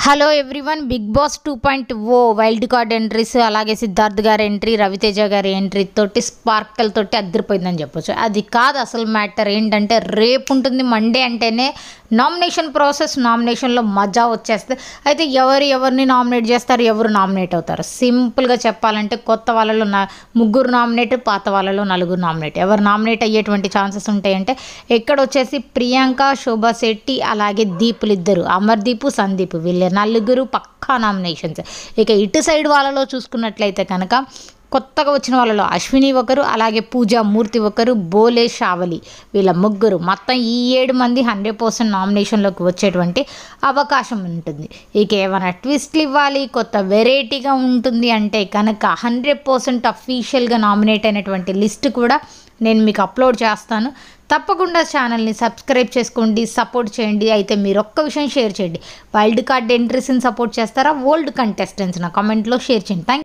hello everyone Bigg Boss two point o wild card entries అలాగే సిద్ధార్థ్ గారి entry Raviteja గారి entry తోటి స్పార్కల్ తోటి అద్దరిపోయిందని చెప్పొచ్చు అది కాదు అసలు మ్యాటర్ ఏంటంటే రేపు ఉంటుంది మండే అంటేనే నామినేషన్ ప్రాసెస్ నామినేషన్లో మజా వచ్చేస్తుంది అయితే ఎవరు ఎవరిని నామినేట్ చేస్తారు ఎవరు నామినేట్ అవుతారు సింపుల్గా చెప్పాలంటే కొత్త వాళ్ళలో నా ముగ్గురు నామినేట్ పాత వాళ్ళలో నలుగురు నామినేట్ ఎవరు నామినేట్ అయ్యేటువంటి ఛాన్సెస్ ఉంటాయంటే ఎక్కడ వచ్చేసి ప్రియాంక శోభా శెట్టి అలాగే దీపులు ఇద్దరు అమర్దీప్ సందీప్ వీళ్ళ నలుగురు పక్కా నామినేషన్స్ ఇక ఇటు సైడ్ వాళ్ళలో చూసుకున్నట్లయితే కనుక కొత్తగా వచ్చిన వాళ్ళలో అశ్విని ఒకరు అలాగే పూజా మూర్తి ఒకరు బోలే షావలి వీళ్ళ ముగ్గురు మొత్తం ఈ ఏడు మంది హండ్రెడ్ పర్సెంట్ నామినేషన్లోకి వచ్చేటువంటి అవకాశం ఉంటుంది ఇక ఏమైనా ట్విస్ట్లు ఇవ్వాలి కొత్త వెరైటీగా ఉంటుంది అంటే కనుక హండ్రెడ్ పర్సెంట్ అఫీషియల్గా నామినేట్ అయినటువంటి లిస్ట్ కూడా నేను మీకు అప్లోడ్ చేస్తాను తప్పకుండా ఛానల్ని సబ్స్క్రైబ్ చేసుకోండి సపోర్ట్ చేయండి అయితే మీరు ఒక్క విషయం షేర్ చేయండి వైల్డ్ కార్డ్ ఎంట్రీస్ని సపోర్ట్ చేస్తారా ఓల్డ్ కంటెస్టెంట్స్ నా కామెంట్లో షేర్ చేయండి థ్యాంక్